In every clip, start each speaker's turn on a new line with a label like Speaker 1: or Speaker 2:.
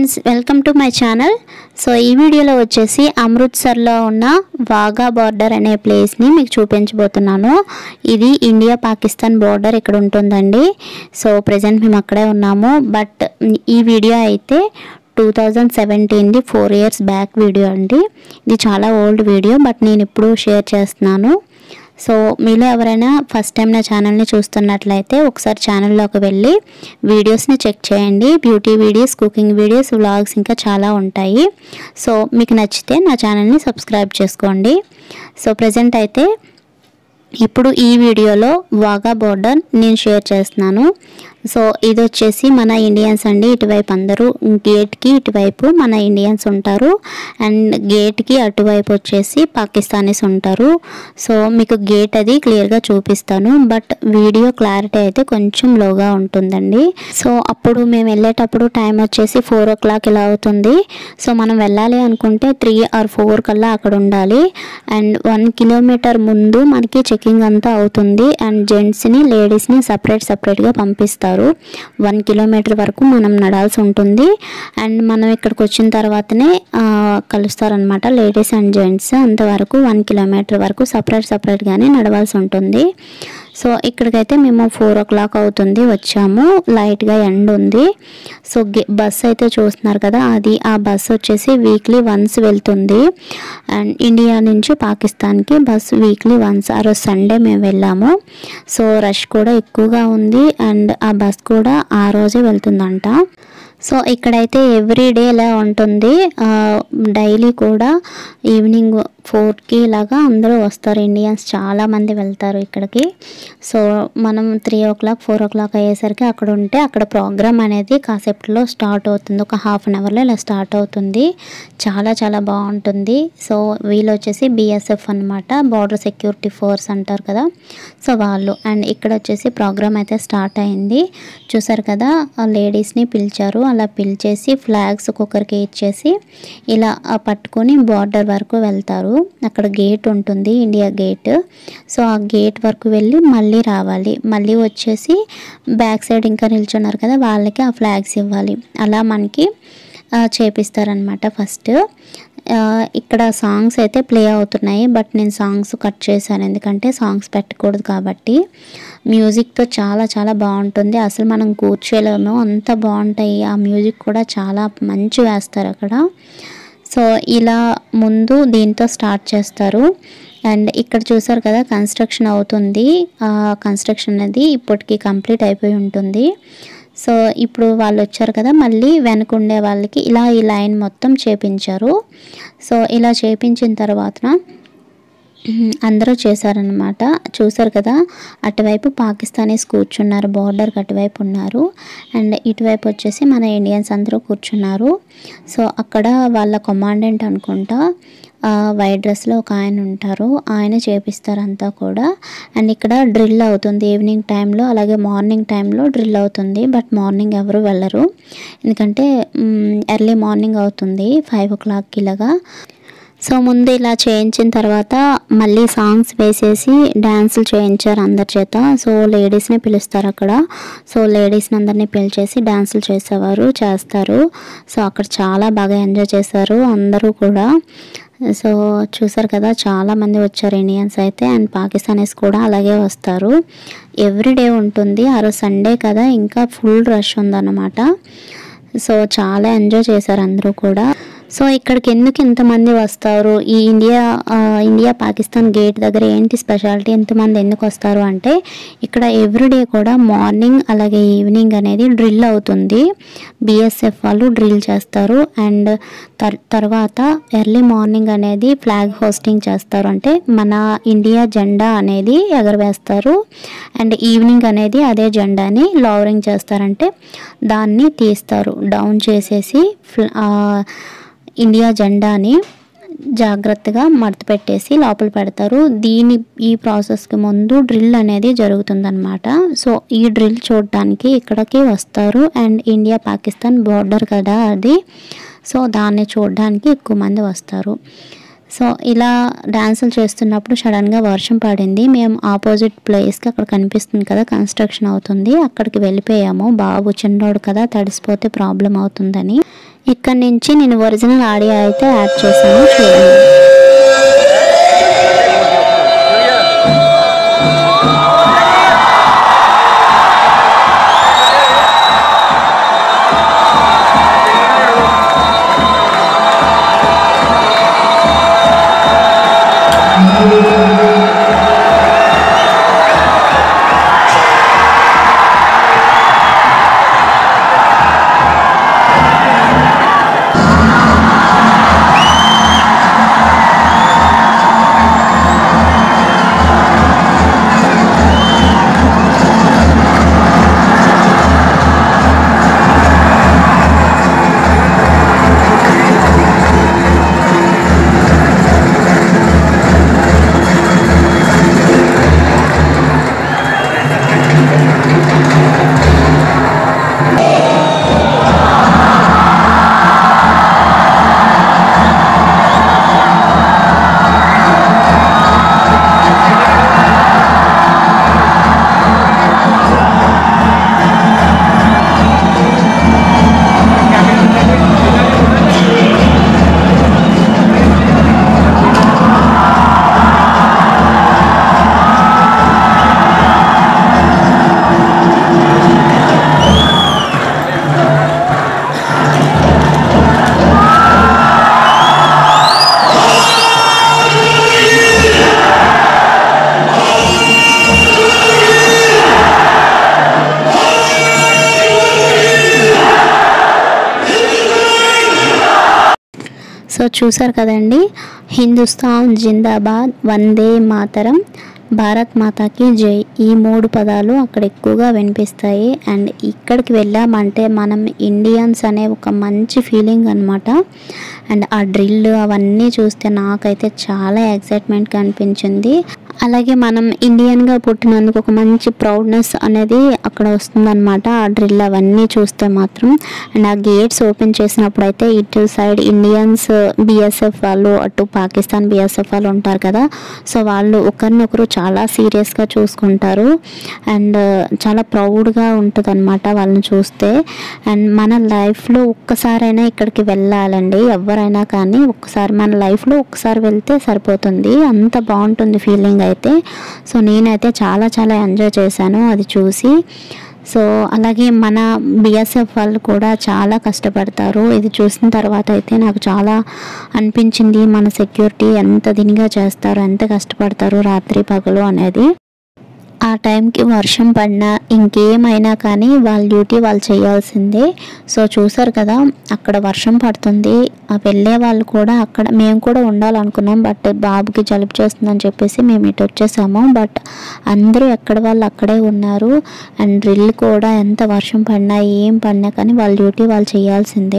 Speaker 1: friends welcome to my channel so ఈ వీడియోలో వచ్చేసి అమృత్సర్లో ఉన్న వాఘా బార్డర్ అనే ప్లేస్ని మీకు చూపించబోతున్నాను ఇది ఇండియా పాకిస్తాన్ బార్డర్ ఇక్కడ ఉంటుందండి సో ప్రజెంట్ మేము అక్కడే ఉన్నాము బట్ ఈ వీడియో అయితే టూ థౌజండ్ సెవెంటీన్ది ఫోర్ ఇయర్స్ బ్యాక్ వీడియో అండి ఇది చాలా ఓల్డ్ వీడియో బట్ నేను ఇప్పుడు షేర్ చేస్తున్నాను సో మీలో ఎవరైనా ఫస్ట్ టైం నా ఛానల్ని చూస్తున్నట్లయితే ఒకసారి ఛానల్లోకి వెళ్ళి వీడియోస్ని చెక్ చేయండి beauty videos cooking videos vlogs ఇంకా చాలా ఉంటాయి సో మీకు నచ్చితే నా ఛానల్ని సబ్స్క్రైబ్ చేసుకోండి సో ప్రజెంట్ అయితే ఇప్పుడు ఈ వీడియోలో వాగా బోర్డర్ నేను షేర్ చేస్తున్నాను సో ఇది వచ్చేసి మన ఇండియన్స్ అండి ఇటువైపు అందరూ గేట్కి ఇటువైపు మన ఇండియన్స్ ఉంటారు అండ్ గేట్కి అటువైపు వచ్చేసి పాకిస్తానీస్ ఉంటారు సో మీకు గేట్ అది క్లియర్గా చూపిస్తాను బట్ వీడియో క్లారిటీ అయితే కొంచెం లోగా ఉంటుందండి సో అప్పుడు మేము వెళ్ళేటప్పుడు టైం వచ్చేసి ఫోర్ ఓ క్లాక్ ఇలా అవుతుంది సో మనం వెళ్ళాలి అనుకుంటే త్రీ ఆర్ ఫోర్ కల్లా అక్కడ ఉండాలి అండ్ వన్ కిలోమీటర్ ముందు మనకి చెకింగ్ అంతా అవుతుంది అండ్ జెంట్స్ని లేడీస్ని సపరేట్ సపరేట్గా పంపిస్తారు వన్ కిలోమీటర్ వరకు మనం నడాల్సి ఉంటుంది అండ్ మనం ఇక్కడికి వచ్చిన తర్వాతనే ఆ, కలుస్తారనమాట లేడీస్ అండ్ జెంట్స్ అంతవరకు వన్ కిలోమీటర్ వరకు సపరేట్ సపరేట్గానే నడవాల్సి ఉంటుంది సో ఇక్కడికైతే మేము ఫోర్ ఓ క్లాక్ అవుతుంది వచ్చాము లైట్గా ఎండ్ ఉంది సో గే- బస్ అయితే చూస్తున్నారు కదా అది ఆ బస్ వచ్చేసి వీక్లీ వన్స్ వెళ్తుంది అండ్ ఇండియా నుంచి పాకిస్తాన్కి బస్ వీక్లీ వన్స్ ఆ రోజు సండే మేము వెళ్ళాము సో రష్ కూడా ఎక్కువగా ఉంది అండ్ ఆ బస్ కూడా ఆ రోజే వెళ్తుందంట సో ఇక్కడైతే ఎవ్రీ డే ఇలా ఉంటుంది డైలీ కూడా ఈవినింగ్ ఫోర్కి ఇలాగా అందరూ వస్తారు ఇండియన్స్ చాలా మంది వెళ్తారు ఇక్కడికి సో మనం three o'clock four o'clock అయ్యేసరికి అక్కడ ఉంటే అక్కడ ప్రోగ్రామ్ అనేది కాసేపట్లో స్టార్ట్ అవుతుంది ఒక హాఫ్ అన్ అవర్లో ఇలా స్టార్ట్ అవుతుంది చాలా చాలా బాగుంటుంది సో వీళ్ళు వచ్చేసి బిఎస్ఎఫ్ అనమాట బార్డర్ సెక్యూరిటీ ఫోర్స్ అంటారు కదా సో వాళ్ళు అండ్ ఇక్కడ వచ్చేసి ప్రోగ్రామ్ అయితే స్టార్ట్ అయింది చూసారు కదా ఆ లేడీస్ని పిలిచారు అలా పిలిచేసి ఫ్లాగ్స్ ఒక్కొక్కరికి ఇచ్చేసి ఇలా ఆ పట్టుకొని బార్డర్ వరకు వెళ్తారు అక్కడ గేట్ ఉంటుంది ఇండియా గేట్ సో ఆ గేట్ వరకు వెళ్ళి మళ్ళీ రావాలి మళ్ళీ వచ్చేసి బ్యాక్ సైడ్ ఇంకా నిల్చున్నారు కదా వాళ్ళకి ఆ ఫ్లాగ్స్ ఇవ్వాలి అలా మనకి ఆ, చేపిస్తారనమాట ఫస్ట్ ఆ, ఇక్కడ సాంగ్స్ అయితే ప్లే అవుతున్నాయి బట్ నేను సాంగ్స్ కట్ చేశాను ఎందుకంటే సాంగ్స్ పెట్టకూడదు కాబట్టి మ్యూజిక్తో చాలా చాలా బాగుంటుంది అసలు మనం కూర్చోలేము అంత బాగుంటాయి ఆ మ్యూజిక్ కూడా చాలా మంచి వేస్తారు అక్కడ సో ఇలా ముందు దీంతో స్టార్ట్ చేస్తారు అండ్ ఇక్కడ చూసారు కదా కన్స్ట్రక్షన్ అవుతుంది ఆ కన్స్ట్రక్షన్ అనేది ఇప్పటికి కంప్లీట్ అయిపోయి ఉంటుంది సో ఇప్పుడు వాళ్ళు వచ్చారు కదా మళ్ళీ వెనక ఉండే వాళ్ళకి ఇలా ఈ లైన్ మొత్తం చేపించారు సో ఇలా చేపించిన తర్వాత అందరూ చేశారనమాట చూసారు కదా అటువైపు పాకిస్తానీస్ కూర్చున్నారు బార్డర్కి అటువైపు ఉన్నారు అండ్ ఇటువైపు వచ్చేసి మన ఇండియన్స్ అందరూ కూర్చున్నారు సో అక్కడ వాళ్ళ కమాండెంట్ అనుకుంటా ఆ, వైట్ డ్రెస్లో ఒక ఆయన ఉంటారు ఆయన చేపిస్తారు అంతా కూడా అండ్ ఇక్కడ డ్రిల్ అవుతుంది ఈవినింగ్ టైంలో అలాగే మార్నింగ్ టైంలో డ్రిల్ అవుతుంది బట్ మార్నింగ్ ఎవరు వెళ్ళరు ఎందుకంటే ఎర్లీ మార్నింగ్ అవుతుంది ఫైవ్ ఓ క్లాక్కి ఇలాగా సో ముందు ఇలా చేయించిన తర్వాత మళ్ళీ సాంగ్స్ వేసేసి డ్యాన్సులు చేయించారు అందరి చేత సో లేడీస్ని పిలుస్తారు అక్కడ సో లేడీస్ని అందరినీ పిలిచేసి డ్యాన్సులు చేసేవారు చేస్తారు సో అక్కడ చాలా బాగా ఎంజాయ్ చేశారు అందరూ కూడా సో చూసారు కదా చాలా మంది వచ్చారు ఇండియన్స్ అయితే అండ్ పాకిస్తానీస్ కూడా అలాగే వస్తారు ఎవ్రీ డే ఉంటుంది ఆ రోజు సండే కదా ఇంకా ఫుల్ రష్ ఉందన్నమాట సో చాలా ఎంజాయ్ చేశారు అందరూ కూడా సో ఇక్కడికి ఎందుకు ఇంతమంది వస్తారు ఈ ఇండియా ఆ, ఇండియా పాకిస్తాన్ గేట్ దగ్గర ఏంటి స్పెషాలిటీ ఎంతమంది ఎందుకు వస్తారు అంటే ఇక్కడ ఎవ్రీడే కూడా మార్నింగ్ అలాగే ఈవినింగ్ అనేది డ్రిల్ అవుతుంది బిఎస్ఎఫ్ వాళ్ళు డ్రిల్ చేస్తారు అండ్ తర్ తర్వాత ఎర్లీ మార్నింగ్ అనేది ఫ్లాగ్ హోస్టింగ్ చేస్తారు అంటే మన ఇండియా జెండా అనేది ఎగరవేస్తారు అండ్ ఈవినింగ్ అనేది అదే జెండాని లవరింగ్ చేస్తారంటే దాన్ని తీస్తారు డౌన్ చేసేసి ఫ్ల- ఆ, ఇండియా జెండాని జాగ్రత్తగా మడత పెట్టేసి లోపల పెడతారు దీని ఈ ప్రాసెస్కి ముందు డ్రిల్ అనేది జరుగుతుందన్నమాట సో ఈ డ్రిల్ చూడడానికి ఇక్కడికి వస్తారు అండ్ ఇండియా పాకిస్తాన్ బోర్డర్ కదా అది సో దాన్ని చూడడానికి ఎక్కువ మంది వస్తారు సో ఇలా డాన్సులు చేస్తున్నప్పుడు సడన్గా వర్షం పడింది మేము ఆపోజిట్ ప్లేస్కి అక్కడ కనిపిస్తుంది కదా కన్స్ట్రక్షన్ అవుతుంది అక్కడికి వెళ్ళిపోయాము బాబు చిన్నోడు కదా తడిసిపోతే ప్రాబ్లం అవుతుందని ఇక్కడ నుంచి నేను ఒరిజినల్ ఆడియో అయితే యాడ్ చేశాను చూడండి సో చూసారు కదండి హిందుస్థాన్ జిందాబాద్ వందే మాతరం భారత్ మాతాకి జై ఈ మూడు పదాలు అక్కడ ఎక్కువగా వినిపిస్తాయి అండ్ ఇక్కడికి వెళ్ళామంటే మనం ఇండియన్స్ అనే ఒక మంచి ఫీలింగ్ అనమాట అండ్ ఆ డ్రిల్ అవన్నీ చూస్తే నాకైతే చాలా ఎక్సైట్మెంట్గా అనిపించింది అలాగే మనం ఇండియన్గా పుట్టినందుకు ఒక మంచి ప్రౌడ్నెస్ అనేది అక్కడ వస్తుందన్నమాట ఆ డ్రిల్ అవన్నీ చూస్తే మాత్రం అండ్ ఆ గేట్స్ ఓపెన్ చేసినప్పుడు అయితే ఇటు సైడ్ ఇండియన్స్ బిఎస్ఎఫ్ వాళ్ళు అటు పాకిస్తాన్ బిఎస్ఎఫ్ వాళ్ళు ఉంటారు కదా సో వాళ్ళు ఒకరినొకరు చాలా సీరియస్గా చూసుకుంటారు అండ్ చాలా ప్రౌడ్గా ఉంటుంది అనమాట వాళ్ళని చూస్తే అండ్ మన లైఫ్లో ఒక్కసారైనా ఇక్కడికి వెళ్ళాలండి ఎవరైనా కానీ ఒక్కసారి మన లైఫ్లో ఒక్కసారి వెళ్తే సరిపోతుంది అంత బాగుంటుంది ఫీలింగ్ అయితే సో నేనైతే చాలా చాలా ఎంజాయ్ చేశాను అది చూసి సో అలాగే మన బిఎస్ఎఫ్ వాళ్ళు కూడా చాలా కష్టపడతారు ఇది చూసిన తర్వాత అయితే నాకు చాలా అనిపించింది మన సెక్యూరిటీ ఎంత దీనిగా చేస్తారు ఎంత కష్టపడతారు రాత్రి పగలు అనేది ఆ టైంకి వర్షం పడినా ఇంకేమైనా కానీ వాళ్ళ డ్యూటీ వాళ్ళు చేయాల్సిందే సో చూసారు కదా అక్కడ వర్షం పడుతుంది ఆ వెళ్ళే వాళ్ళు కూడా అక్కడ మేము కూడా ఉండాలనుకున్నాం బట్ బాబుకి జలుబు చేస్తుందని చెప్పేసి మేము ఇటు వచ్చేసాము బట్ అందరూ ఎక్కడ వాళ్ళు అక్కడే ఉన్నారు అండ్ డ్రిల్ కూడా ఎంత వర్షం పడినా ఏం పడినా కానీ వాళ్ళ డ్యూటీ వాళ్ళు చేయాల్సిందే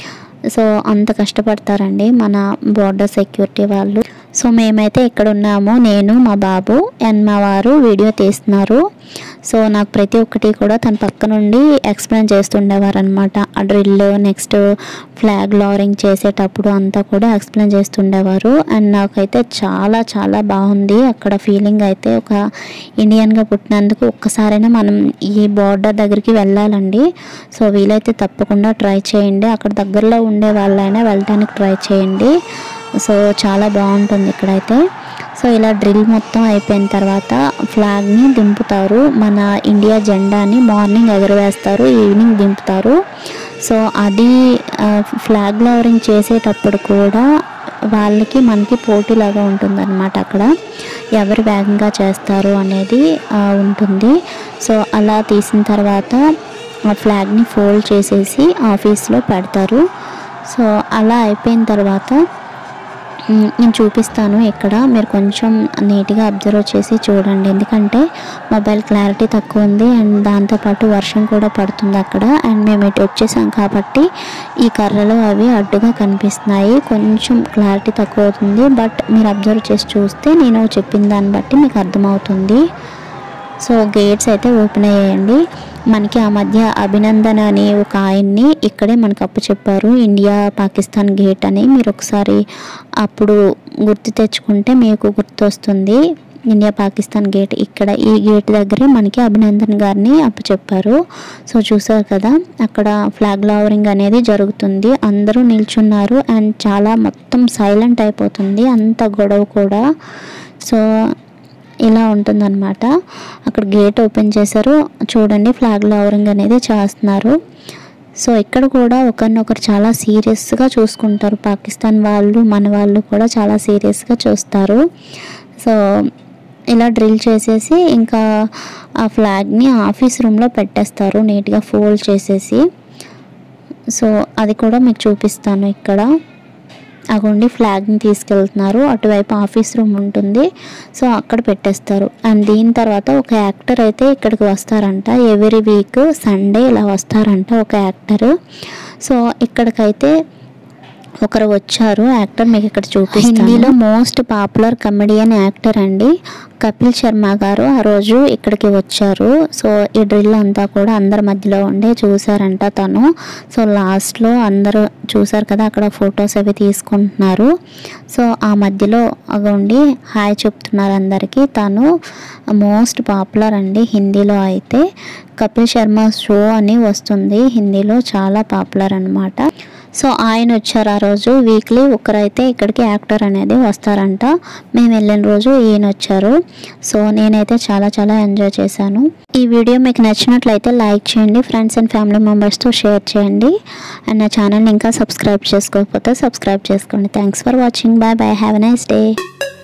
Speaker 1: సో అంత కష్టపడతారండి మన బోర్డర్ సెక్యూరిటీ వాళ్ళు సో మేమైతే ఇక్కడ ఉన్నాము నేను మా బాబు అండ్ మా వారు వీడియో తీస్తున్నారు సో నాకు ప్రతి ఒక్కటి కూడా తన పక్క నుండి ఎక్స్ప్లెయిన్ చేస్తుండేవారు అనమాట ఆ డ్రిల్ నెక్స్ట్ ఫ్లాగ్ లారింగ్ చేసేటప్పుడు అంతా కూడా ఎక్స్ప్లెయిన్ చేస్తుండేవారు అండ్ నాకైతే చాలా చాలా బాగుంది అక్కడ ఫీలింగ్ అయితే ఒక ఇండియన్గా పుట్టినందుకు ఒక్కసారైనా మనం ఈ బార్డర్ దగ్గరికి వెళ్ళాలండి సో వీలైతే తప్పకుండా ట్రై చేయండి అక్కడ దగ్గరలో ఉండే వాళ్ళైనా వెళ్ళటానికి ట్రై చేయండి సో చాలా బాగుంటుంది ఇక్కడైతే సో ఇలా డ్రిల్ మొత్తం అయిపోయిన తర్వాత ఫ్లాగ్ని దింపుతారు మన ఇండియా జెండాని మార్నింగ్ ఎగరవేస్తారు ఈవినింగ్ దింపుతారు సో అది ఆ, ఫ్లాగ్ లవరింగ్ చేసేటప్పుడు కూడా వాళ్ళకి మనకి పోటీలాగా ఉంటుందన్నమాట అక్కడ ఎవరు వేగంగా చేస్తారు అనేది ఆ, ఉంటుంది సో అలా తీసిన తర్వాత ఆ ఫ్లాగ్ని ఫోల్డ్ చేసేసి ఆఫీస్లో పెడతారు సో అలా అయిపోయిన తర్వాత మ్, నేను చూపిస్తాను ఇక్కడ మీరు కొంచెం నీట్గా అబ్జర్వ్ చేసి చూడండి ఎందుకంటే మొబైల్ క్లారిటీ తక్కువ ఉంది అండ్ దాంతోపాటు వర్షం కూడా పడుతుంది అక్కడ అండ్ మేము ఇటు వచ్చేసాం కాబట్టి ఈ కర్రలు అవి అడ్డుగా కనిపిస్తున్నాయి కొంచెం క్లారిటీ తక్కువ అవుతుంది బట్ మీరు అబ్జర్వ్ చేసి చూస్తే నేను చెప్పిన దాన్ని బట్టి మీకు అర్థమవుతుంది సో గేట్స్ అయితే ఓపెన్ అయ్యాయండి మనకి ఆ మధ్య అభినందన్ అని ఒక ఆయన్ని ఇక్కడే మనకు అప్పు చెప్పారు ఇండియా పాకిస్తాన్ గేట్ అని మీరు ఒకసారి అప్పుడు గుర్తు తెచ్చుకుంటే మీకు గుర్తొస్తుంది ఇండియా పాకిస్తాన్ గేట్ ఇక్కడ ఈ గేట్ దగ్గరే మనకి అభినందన్ గారిని అప్పు చెప్పారు సో చూసారు కదా అక్కడ ఫ్లాగ్ లవరింగ్ అనేది జరుగుతుంది అందరూ నిల్చున్నారు అండ్ చాలా మొత్తం సైలెంట్ అయిపోతుంది అంత గొడవ కూడా సో ఇలా ఉంటుందన్నమాట అక్కడ గేట్ ఓపెన్ చేశారు చూడండి ఫ్లాగ్ లవరింగ్ అనేది చేస్తున్నారు సో ఇక్కడ కూడా ఒకరినొకరు చాలా సీరియస్గా చూసుకుంటారు పాకిస్తాన్ వాళ్ళు మన వాళ్ళు కూడా చాలా సీరియస్గా చూస్తారు సో ఇలా డ్రిల్ చేసేసి ఇంకా ఆ ఫ్లాగ్ని ఆఫీస్ రూమ్లో పెట్టేస్తారు నీట్గా ఫోల్డ్ చేసేసి సో అది కూడా మీకు చూపిస్తాను ఇక్కడ అగోండి ఫ్లాగ్ని తీసుకెళ్తున్నారు అటువైపు ఆఫీస్ రూమ్ ఉంటుంది సో అక్కడ పెట్టేస్తారు అండ్ దీని తర్వాత ఒక యాక్టర్ అయితే ఇక్కడికి వస్తారంట ఎవ్రీ వీక్ సండే ఇలా వస్తారంట ఒక యాక్టర్ సో ఇక్కడికైతే ఒకరు వచ్చారు యాక్టర్ మీకు ఇక్కడ చూపిస్తాను హిందీలో మోస్ట్ పాపులర్ కమెడియన్ యాక్టర్ అండి కపిల్ శర్మ గారు ఆ రోజు ఇక్కడికి వచ్చారు సో ఈ డ్రిల్ అంతా కూడా అందరి మధ్యలో ఉండే చూసారంట తను సో లాస్ట్లో అందరూ చూసారు కదా అక్కడ ఫొటోస్ అవి తీసుకుంటున్నారు సో ఆ మధ్యలో ఉండి హాయ్ చెప్తున్నారు అందరికీ తను మోస్ట్ పాపులర్ అండి హిందీలో అయితే కపిల్ శర్మ షో అని వస్తుంది హిందీలో చాలా పాపులర్ అన్నమాట సో ఆయన వచ్చారు ఆ రోజు వీక్లీ ఒకరైతే ఇక్కడికి యాక్టర్ అనేది వస్తారంట మేము వెళ్ళిన రోజు ఈయన వచ్చారు సో నేనైతే చాలా చాలా ఎంజాయ్ చేశాను ఈ వీడియో మీకు నచ్చినట్లయితే లైక్ చేయండి ఫ్రెండ్స్ అండ్ ఫ్యామిలీ మెంబర్స్తో షేర్ చేయండి అండ్ నా ఛానల్ని ఇంకా సబ్స్క్రైబ్ చేసుకోకపోతే సబ్స్క్రైబ్ చేసుకోండి thanks for watching bye bye have a nice day